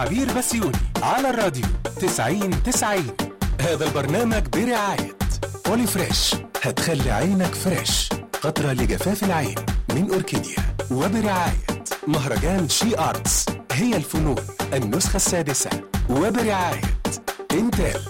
عبير بسيوني على الراديو 90 90 هذا البرنامج برعاية بولي فريش هتخلي عينك فريش قطرة لجفاف العين من أوركيديا وبرعاية مهرجان شي أرتس هي الفنون النسخة السادسة وبرعاية انتل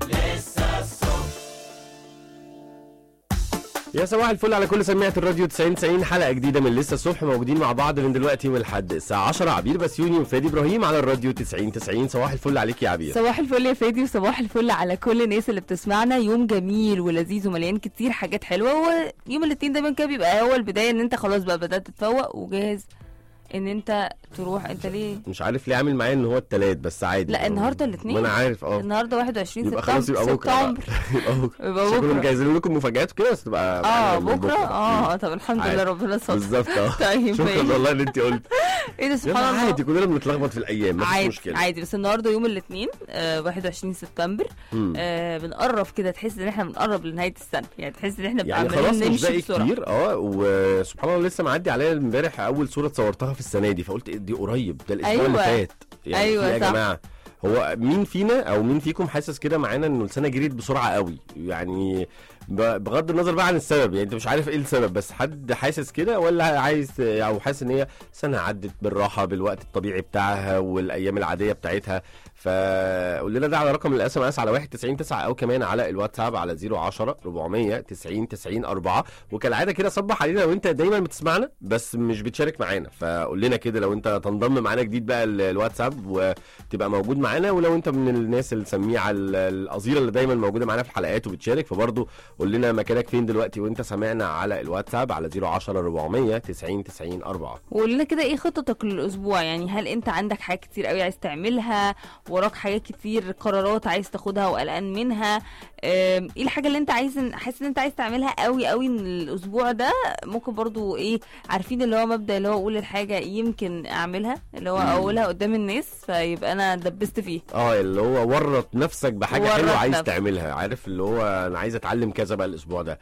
يا صباح الفل على كل سماعة الراديو 90 90 حلقة جديدة من لسه الصبح موجودين مع بعض من دلوقتي ولحد الساعة 10 عبير بسيوني وفادي ابراهيم على الراديو 90 90 صباح الفل عليك يا عبير صباح الفل يا فادي وصباح الفل على كل الناس اللي بتسمعنا يوم جميل ولذيذ ومليان كتير حاجات حلوه هو يوم الاثنين دايما كده بيبقى هو البدايه ان انت خلاص بقى بدات تتفوق وجاهز ان انت تروح انت ليه مش عارف ليه عامل معايا ان هو التلات بس عادي لا النهارده الاثنين ما انا عارف اه النهارده 21 يبقى سبتمبر خلاص يبقى بكره بقى. سبتمبر يبقى بكره يبقى عشان كنا بكره مجهزين لكم مفاجآت وكده بس تبقى اه معانا من بكره اه طب الحمد عادي. لله ربنا ستر بالظبط اه طيب شكرا ماشي. والله ان انت قلت ايه ده يلا سبحان الله عادي كلنا بنتلخبط في الايام مفيش عادي مشكله عادي بس النهارده يوم الاثنين آه 21 سبتمبر مم. آه بنقرب كده تحس ان احنا بنقرب لنهايه السنه يعني تحس ان احنا يعني عمالين خلاص مش نمشي باقي بسرعه كتير اه وسبحان الله لسه معدي عليا امبارح اول صوره اتصورتها في السنه دي فقلت إيه دي قريب ده الاسبوع اللي أيوة. فات يعني أيوة في إيه يا صح. جماعه هو مين فينا او مين فيكم حاسس كده معانا انه السنه جريت بسرعه قوي يعني ب- بغض النظر بقى عن السبب يعني انت مش عارف ايه السبب بس حد حاسس كده ولا عايز او حاسس ان هي سنه عدت بالراحه بالوقت الطبيعي بتاعها والايام العاديه بتاعتها فقول لنا ده على رقم الاس ام اس على 199 او كمان على الواتساب على 010 400 90 90 4 وكالعاده كده صبح علينا لو انت دايما بتسمعنا بس مش بتشارك معانا فقول لنا كده لو انت تنضم معانا جديد بقى ال- الواتساب وتبقى موجود معانا ولو انت من الناس السميعه ال- القصيره اللي دايما موجوده معانا في الحلقات وبتشارك فبرضه قول لنا مكانك فين دلوقتي وانت سامعنا على الواتساب على 010 400 90 90 4 وقول لنا كده ايه خططك للاسبوع يعني هل انت عندك حاجات كتير قوي عايز تعملها وراك حاجات كتير قرارات عايز تاخدها وقلقان منها أم، ايه الحاجه اللي انت عايز حاسس ان انت عايز تعملها قوي قوي إن الاسبوع ده ممكن برضو ايه عارفين اللي هو مبدا اللي هو اقول الحاجه يمكن اعملها اللي هو اقولها قدام الناس فيبقى انا دبست فيه اه اللي هو ورط نفسك بحاجه ورط حلوه عايز نفسك. تعملها عارف اللي هو انا عايز اتعلم كذا بقى الاسبوع ده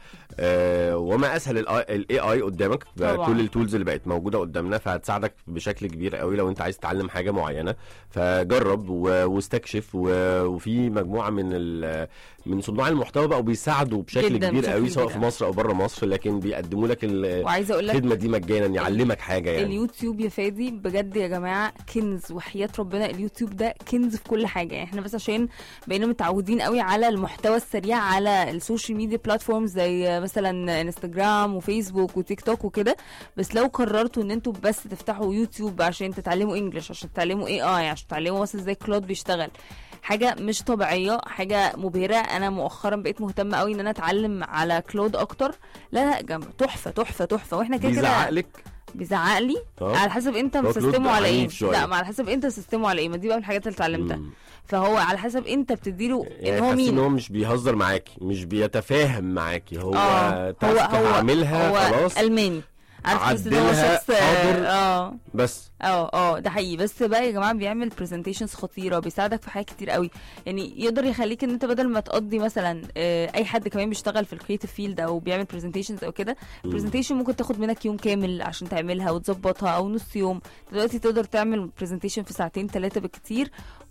آه وما اسهل الاي اي قدامك بقى طبعاً. كل التولز اللي بقت موجوده قدامنا فهتساعدك بشكل كبير قوي لو انت عايز تتعلم حاجه معينه فجرب و- واستكشف و- وفي مجموعه من ال- من صناع المحتوى بقوا بيساعدوا بشكل جداً، كبير بشكل قوي سواء كبير في مصر او بره مصر لكن بيقدموا لك ال- وعايزه اقول لك الخدمه دي مجانا يعلمك حاجه يعني اليوتيوب يا فادي بجد يا جماعه كنز وحياه ربنا اليوتيوب ده كنز في كل حاجه يعني احنا بس عشان بقينا متعودين قوي على المحتوى السريع على السوشيال ميديا بلاتفورمز زي مثلا انستجرام وفيسبوك وتيك توك وكده بس لو قررتوا ان انتوا بس تفتحوا يوتيوب عشان تتعلموا انجلش عشان تتعلموا اي اي عشان تتعلموا مثلا ازاي كلود بيشتغل حاجه مش طبيعيه حاجه مبهره انا مؤخرا بقيت مهتمه قوي ان انا اتعلم على كلود اكتر لا لا جم- تحفه تحفه تحفه واحنا كده بيزعق كده لك بيزعق لي آه. على حسب انت هو كلود مسستمه على ايه عنيف شوية. لا ما على حسب انت مسستمه على ايه ما دي بقى من الحاجات اللي اتعلمتها مم. فهو على حسب انت بتديله يعني ان هو تحس ان مين هو مش بيهزر معاكي مش بيتفاهم معاكي هو اه تاسك هعملها هو خلاص الماني عارف تحس ان هو عدلها، شخص حاضر. اه بس اه اه ده حقيقي بس بقى يا جماعه بيعمل برزنتيشنز خطيره بيساعدك في حاجات كتير قوي يعني يقدر يخليك ان انت بدل ما تقضي مثلا آه، اي حد كمان بيشتغل في الكريتيف فيلد او بيعمل برزنتيشنز او كده برزنتيشن ممكن تاخد منك يوم كامل عشان تعملها وتظبطها او نص يوم دلوقتي تقدر تعمل برزنتيشن في ساعتين ثلاثه بالكتير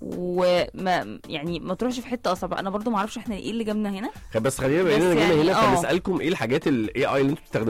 وما يعني ما تروحش في حته اصعب انا برضو ما اعرفش احنا ايه اللي جابنا هنا بس خلينا بما بس اننا جينا يعني هنا اه. فنسالكم ايه الحاجات الاي اي اللي انتوا بتستخدموها